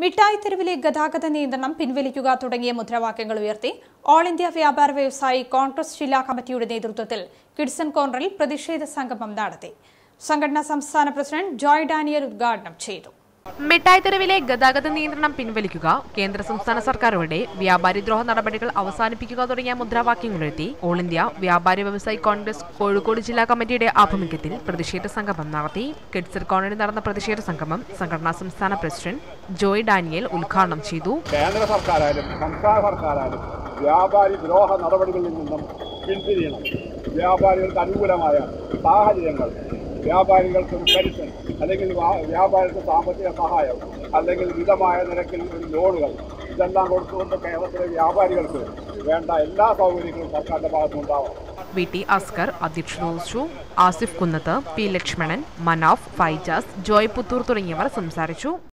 മിഠായി തെരുവിലെ ഗതാഗത നിയന്ത്രണം പിൻവലിക്കുക തുടങ്ങിയ മുദ്രാവാക്യങ്ങൾ ഉയർത്തി ഓൾ ഇന്ത്യ വ്യാപാര വ്യവസായി കോൺഗ്രസ് ജില്ലാ കമ്മിറ്റിയുടെ നേതൃത്വത്തിൽ കിഡ്സൺ കോർണറിൽ പ്രതിഷേധ സംഗമം നടത്തി സംഘടനാ സംസ്ഥാന പ്രസിഡന്റ് ജോയ് ഡാനിയൽ ഉദ്ഘാടനം ചെയ്തു മിഠായി തെരുവിലെ ഗതാഗത നിയന്ത്രണം പിൻവലിക്കുക കേന്ദ്ര സംസ്ഥാന സർക്കാരുകളുടെ വ്യാപാരിദ്രോഹ നടപടികൾ അവസാനിപ്പിക്കുക തുടങ്ങിയ മുദ്രാവാക്യങ്ങളുയർത്തി ഓൾ ഇന്ത്യ വ്യാപാരി വ്യവസായി കോൺഗ്രസ് കോഴിക്കോട് ജില്ലാ കമ്മിറ്റിയുടെ ആഭിമുഖ്യത്തിൽ പ്രതിഷേധ സംഗമം നടത്തി കിഡ്സർ കോർണറിൽ നടന്ന പ്രതിഷേധ സംഗമം സംഘടനാ സംസ്ഥാന പ്രസിഡന്റ് ജോയ് ഡാനിയേൽ ഉദ്ഘാടനം ചെയ്തു കേന്ദ്ര സർക്കാരായാലും സംസ്ഥാന സർക്കാരായാലും വ്യാപാരി ദ്രോഹ നടപടികളിൽ നിന്നും പിന്തിരിയണം വ്യാപാരികൾക്ക് അനുകൂലമായ സാഹചര്യങ്ങൾ വ്യാപാരികൾക്ക് പെൻഷൻ അല്ലെങ്കിൽ വാ- വ്യാപാരികൾക്ക് സാമ്പത്തിക സഹായം അല്ലെങ്കിൽ മിതമായ നിരക്കിൽ ഒരു ലോണുകൾ ഇതെല്ലാം കൊടുത്തുകൊണ്ട് കേരളത്തിലെ വ്യാപാരികൾക്ക് വേണ്ട എല്ലാ സൗകര്യങ്ങളും സർക്കാരിന്റെ ഭാഗത്തുനിന്നുണ്ടാവണം വി ടി അസ്കർ അധ്യക്ഷത വഹിച്ചു ആസിഫ് കുന്നത്ത് പി ലക്ഷ്മണൻ മനാഫ് ഫൈജാസ് ജോയ് പുത്തൂർ തുടങ്ങിയവർ സംസാരിച്ചു